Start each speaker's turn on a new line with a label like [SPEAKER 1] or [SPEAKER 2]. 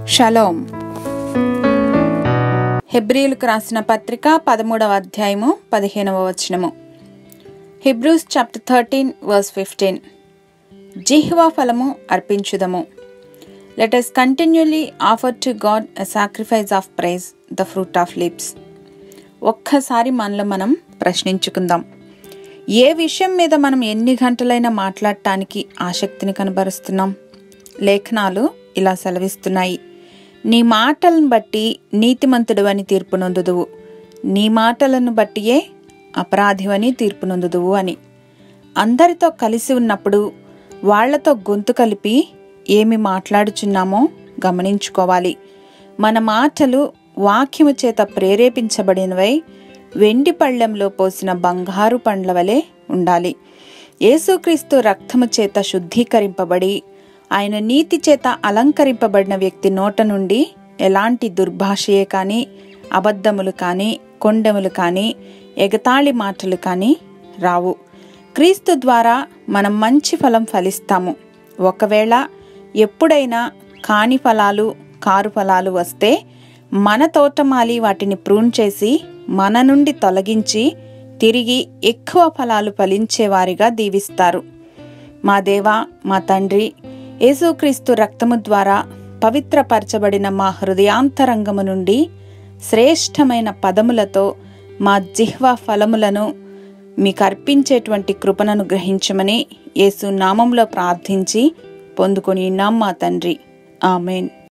[SPEAKER 1] shalom హెబ్రియులకు రాసిన పత్రిక పదమూడవ అధ్యాయము పదిహేనవ వచనము Hebrews chapter thirteen verse fifteen జిహ్వా ఫలము అర్పించుదము let us continually offer to God a sacrifice of praise the fruit of lips ఒక్కసారి మనలో మనం ప్రశ్నించుకుందాం ఏ విషయం మీద మనం ఎన్ని గంటలైనా మాట్లాడటానికి ఆసక్తిని కనబరుస్తున్నాం లేఖనాలు ఇలా సెలవిస్తున్నాయి నీ మాటలను బట్టి నీతిమంతుడు అని తీర్పు నొందుదువు నీ మాటలను బట్టియే అపరాధివని తీర్పు నొందుదువు అని అందరితో కలిసి ఉన్నప్పుడు వాళ్లతో గొంతు కలిపి ఏమి మాట్లాడుచున్నామో గమనించుకోవాలి మన మాటలు వాక్యము చేత ప్రేరేపించబడినవై వెండి పళ్ళెంలో పోసిన బంగారు పండ్ల వలె ఉండాలి యేసుక్రీస్తు రక్తము చేత శుద్ధీకరింపబడి ఆయన నీతి చేత అలంకరింపబడిన వ్యక్తి నోట నుండి ఎలాంటి దుర్భాషయే కానీ అబద్ధములు కానీ కొండములు కానీ ఎగతాళి మాటలు కానీ రావు క్రీస్తు ద్వారా మనం మంచి ఫలం ఫలిస్తాము ఒకవేళ ఎప్పుడైనా కాని ఫలాలు కారు ఫలాలు వస్తే మన తోటమాలి వాటిని ప్రూన్ చేసి మన నుండి తొలగించి తిరిగి ఎక్కువ ఫలాలు ఫలించేవారిగా దీవిస్తారు మా దేవా మా తండ్రి యేసుక్రీస్తు రక్తము ద్వారా పవిత్రపరచబడిన మా హృదయాంతరంగము నుండి శ్రేష్టమైన పదములతో మా జిహ్వ ఫలములను మీకు అర్పించేటువంటి కృపణను గ్రహించమని యేసు నామంలో ప్రార్థించి పొందుకొని మా తండ్రి ఆమెన్